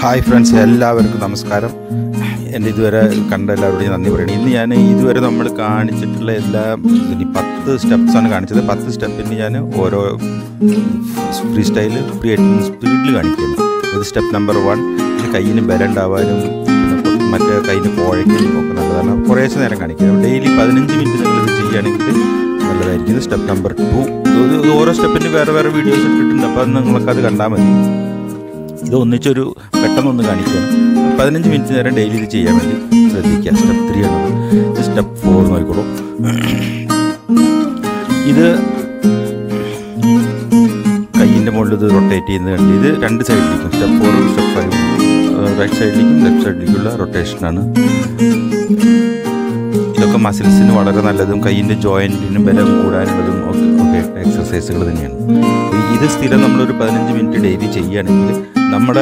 hi friends എല്ലാവർക്കും നമസ്കാരം എൻ്റെ ഇതുവരെ കണ്ട എല്ലാവരോടും നന്ദി പറയണം ഇന്ന് ഞാൻ ഇതുവരെ നമ്മൾ കാണിച്ചിട്ടുള്ള എല്ലാ ഇനി പത്ത് സ്റ്റെപ്സാണ് കാണിച്ചത് പത്ത് സ്റ്റെപ്പിന് ഞാൻ ഓരോ ഫ്രീ സ്റ്റൈല് ഫ്രീ സ്പീഡിൽ കാണിക്കുന്നു ഇത് സ്റ്റെപ്പ് നമ്പർ വൺ ഇത് കയ്യിന് ബലമുണ്ടാവാനും പിന്നെ മറ്റേ കയ്യിന് കോഴയ്ക്കാനും ഒക്കെ നല്ലതാണ് കുറേശ്ശെ നേരം കാണിക്കുക ഡെയിലി പതിനഞ്ച് മിനിറ്റ് നിങ്ങളിത് ചെയ്യുകയാണെങ്കിൽ നല്ലതായിരിക്കും ഇത് സ്റ്റെപ്പ് നമ്പർ ടു ഇത് ഓരോ സ്റ്റെപ്പിന് വേറെ വേറെ വീഡിയോസ് ഇട്ടിട്ടുണ്ട് അപ്പോൾ അത് നിങ്ങൾക്ക് അത് കണ്ടാൽ മതി ഇത് ഒന്നിച്ചൊരു പെട്ടെന്നൊന്ന് കാണിക്കണം പതിനഞ്ച് മിനിറ്റ് നേരം ഡെയിലി ഇത് ചെയ്യാൻ വേണ്ടി ശ്രദ്ധിക്കുക സ്റ്റെപ്പ് ത്രീ ആണ് ഇത് സ്റ്റെപ്പ് ഫോർ നോക്കിക്കോളൂ ഇത് കയ്യിൻ്റെ മുകളിൽ ഇത് റൊട്ടേറ്റ് ചെയ്യുന്നത് കണ്ട് ഇത് രണ്ട് സൈഡിലേക്കും step four step five right സൈഡിലേക്കും ലെഫ്റ്റ് സൈഡിലേക്കുള്ള റൊട്ടേഷനാണ് ഇതൊക്കെ മസിൽസിന് വളരെ നല്ലതും കയ്യിൻ്റെ ജോയിൻറ്റിനും ബലം കൂടാനുള്ളതും ഒക്കെ ഒക്കെ എക്സസൈസുകൾ തന്നെയാണ് ഈ- ഇത് സ്ഥിരം നമ്മളൊരു പതിനഞ്ച് മിനിറ്റ് ഡെയിലി ചെയ്യുകയാണെങ്കിൽ നമ്മുടെ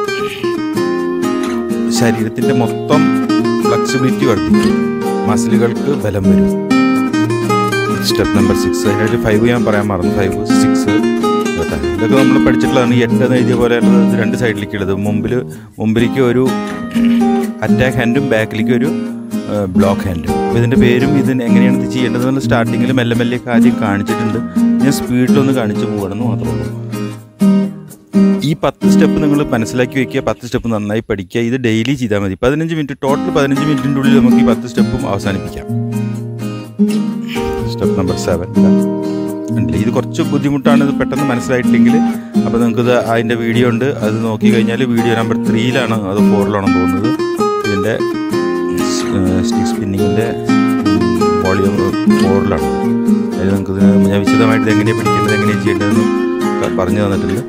ശരീരത്തിൻ്റെ മൊത്തം ഫ്ലെക്സിബിലിറ്റി വർദ്ധിക്കും മസിലുകൾക്ക് ബലം വരും സ്റ്റെപ്പ് നമ്പർ സിക്സ് അതിനൊരു ഫൈവ് ഞാൻ പറയാൻ മറന്നു ഫൈവ് സിക്സ് ഇതൊക്കെ നമ്മൾ പഠിച്ചിട്ടുള്ളതാണ് ഈ എട്ട് എന്ന് എഴുതിയ പോലെയുള്ളത് ഇത് രണ്ട് സൈഡിലേക്ക് ഉള്ളത് മുമ്പിൽ മുമ്പിലേക്ക് ഒരു അറ്റാക്ക് ഹാൻഡും ബാക്കിലേക്ക് ഒരു ബ്ലോക്ക് ഹാൻഡും അപ്പോൾ ഇതിൻ്റെ പേരും ഇതിന് എങ്ങനെയാണ് ഇത് ചെയ്യേണ്ടതെന്ന് സ്റ്റാർട്ടിങ്ങിൽ മെല്ലെ മെല്ലെ ആദ്യം കാണിച്ചിട്ടുണ്ട് ഞാൻ സ്പീഡിലൊന്ന് കാണിച്ചു പോകണമെന്ന് മാത്രമേ ഉള്ളൂ ഈ പത്ത് സ്റ്റെപ്പ് നിങ്ങൾ മനസ്സിലാക്കി വെക്കുക പത്ത് സ്റ്റെപ്പ് നന്നായി പഠിക്കുക ഇത് ഡെയിലി ചെയ്താൽ മതി പതിനഞ്ച് മിനിറ്റ് ടോട്ടൽ പതിനഞ്ച് മിനിറ്റിൻ്റെ ഉള്ളിൽ നമുക്ക് ഈ പത്ത് സ്റ്റെപ്പും അവസാനിപ്പിക്കാം സ്റ്റെപ്പ് നമ്പർ സെവൻ ഉണ്ടല്ലേ ഇത് കുറച്ച് ബുദ്ധിമുട്ടാണ് ഇത് പെട്ടെന്ന് മനസ്സിലായിട്ടില്ലെങ്കിൽ അപ്പോൾ നിങ്ങൾക്കിത് അതിൻ്റെ വീഡിയോ ഉണ്ട് അത് നോക്കി കഴിഞ്ഞാൽ വീഡിയോ നമ്പർ ത്രീയിലാണ് അത് ഫോറിലാണെന്ന് തോന്നുന്നത് ഇതിൻ്റെ സ്റ്റിക് സ്പിന്നിങ്ങിൻ്റെ വോളിയം ഫോറിലാണ് അതിൽ നിങ്ങൾക്ക് ഞാൻ വിശദമായിട്ട് ഇത് എങ്ങനെയാണ് പഠിക്കേണ്ടത് എങ്ങനെയാണ് ചെയ്യേണ്ടതെന്ന് ക- പറഞ്ഞു തന്നിട്ടുണ്ട്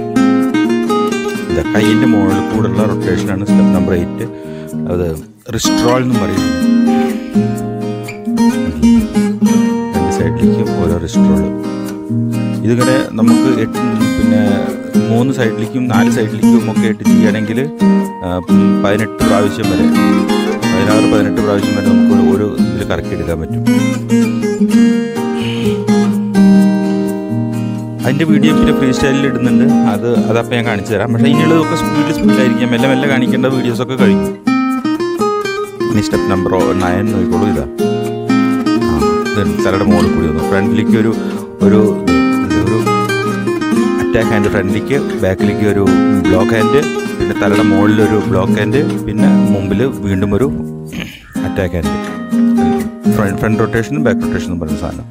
ഇത് കൈയിൻ്റെ മുകളിൽ കൂടുള്ള റൊട്ടേഷനാണ് സ്റ്റെപ്പ് നമ്പർ എയ്റ്റ് അത് റിസ്ട്രോൾ എന്നും പറയുന്നത് രണ്ട് സൈഡിലേക്കും ഓരോ റിസ്ട്രോൾ ഇതിങ്ങനെ നമുക്ക് എട്ട് പിന്നെ മൂന്ന് സൈഡിലേക്കും നാല് സൈഡിലേക്കും ഒക്കെ ആയിട്ട് ചെയ്യുകയാണെങ്കിൽ ആ, ഉം, പതിനെട്ട് പ്രാവശ്യം വരെ പതിനാറ് പതിനെട്ട് പ്രാവശ്യം വരെ നമുക്ക് ഒരു- ഒരു ഇതിൽ കറക്കിയെടുക്കാൻ പറ്റും അതിൻ്റെ വീഡിയോ പിന്നെ ഫ്രീ സ്റ്റൈലിൽ ഇടുന്നുണ്ട് അത് അതപ്പോൾ ഞാൻ കാണിച്ചു തരാം പക്ഷേ ഇനിയുള്ളതൊക്കെ സ്പീഡ് സ്പീഡിലായിരിക്കും മെല്ലെ മെല്ലെ കാണിക്കേണ്ട വീഡിയോസൊക്കെ കഴിഞ്ഞു ഇനി സ്റ്റെപ്പ് നമ്പർ നയൻ നോക്കിക്കോളൂ ഇതാ ആ ഇതുണ്ട് തലയുടെ മുകളിൽ കൂടി വന്നു ഫ്രണ്ടിലേക്ക് ഒരു ഒരു ഇത് ഒരു അറ്റാക്ക് ഹാൻഡ് ഫ്രണ്ടിലേക്ക് ബാക്കിലേക്ക് ഒരു ബ്ലോക്ക് ഹാൻഡ് പിന്നെ തലയുടെ മുകളിൽ ഒരു ബ്ലോക്ക് ഹാൻഡ് പിന്നെ മുമ്പിൽ വീണ്ടും ഒരു അറ്റാക്ക് ഹാൻഡ് ഫ്രണ്ട് ഫ്രണ്ട് റൊട്ടേഷനും ബാക്ക് റൊട്ടേഷനും പറയുന്ന സാധനം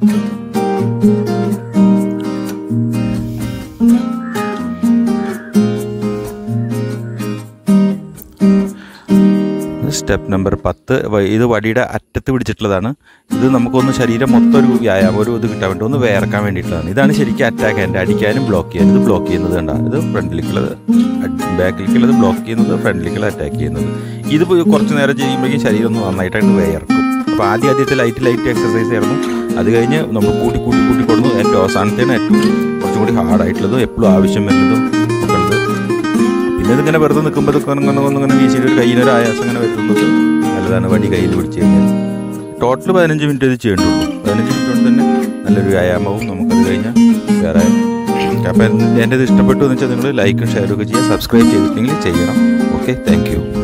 സ്റ്റെപ്പ് നമ്പർ പത്ത് വ- ഇത് വടിയുടെ അറ്റത്ത് പിടിച്ചിട്ടുള്ളതാണ് ഇത് നമുക്കൊന്ന് ശരീരം മൊത്തം ഒരു വ്യായാമം ഒരു ഇത് കിട്ടാൻ വേണ്ടി ഒന്ന് വേർക്കാൻ വേണ്ടിയിട്ടുള്ളതാണ് ഇതാണ് ശരിക്കും അറ്റാക്ക് ഹാൻഡ് അടിക്കാനും ബ്ലോക്ക് ചെയ്യാനും ഇത് ബ്ലോക്ക് ചെയ്യുന്നത് കണ്ട ഇത് ഫ്രണ്ടിലേക്കുള്ളത് ബാക്കിലേക്കുള്ളത് ബ്ലോക്ക് ചെയ്യുന്നത് ഫ്രണ്ടിലേക്കുള്ളത് അറ്റാക്ക് ചെയ്യുന്നത് ഇത് പോയി കുറച്ച് നേരം ചെയ്യുമ്പോഴേക്കും ശരീരം ഒന്ന് നന്നായിട്ടായിട്ട് വേർക്കും അപ്പോൾ ആദ്യം ആദ്യത്തെ ലൈറ്റ് ലൈറ്റ് എക്സസൈസ് ആയിരുന്നു അത് കഴിഞ്ഞ് നമ്മൾ കൂട്ടി കൂട്ടി കൂട്ടി കൊടുന്നു ഏറ്റവും അവസാനത്തേന് ഏറ്റവും കുറച്ചും കൂടി ഹാർഡായിട്ടുള്ളതും എപ്പോഴും ആവശ്യം വരുന്നതും ഒക്കെ ഉള്ളത് പിന്നെ ഇതിങ്ങനെ വെറുതെ നിൽക്കുമ്പോൾ ഇതൊക്കെ ഇങ്ങനെ ഒന്ന് ഇങ്ങനെ വീശിയിട്ട് ഒരു കയ്യിനൊരു ആയാസം ഇങ്ങനെ വരുന്നത് നല്ലതാണ് വടി കയ്യിൽ പിടിച്ച് കഴിഞ്ഞാൽ ടോട്ടൽ പതിനഞ്ച് മിനിറ്റ് ഇത് ചെയ്യേണ്ടുള്ളൂ പതിനഞ്ച് മിനിറ്റ് കൊണ്ട് തന്നെ നല്ലൊരു വ്യായാമവും നമുക്കത് കഴിഞ്ഞാൽ വേറെ അപ്പോൾ എൻ്റെ ഇത് ഇഷ്ടപ്പെട്ടു എന്ന് വെച്ചാൽ നിങ്ങൾ ലൈക്കും ഷെയറും ഒക്കെ ചെയ്യുക സബ്സ്ക്രൈബ് ചെയ്തിട്ടുണ്ടെങ്കിൽ ചെയ്യണം ഓക്കെ താങ്ക് യു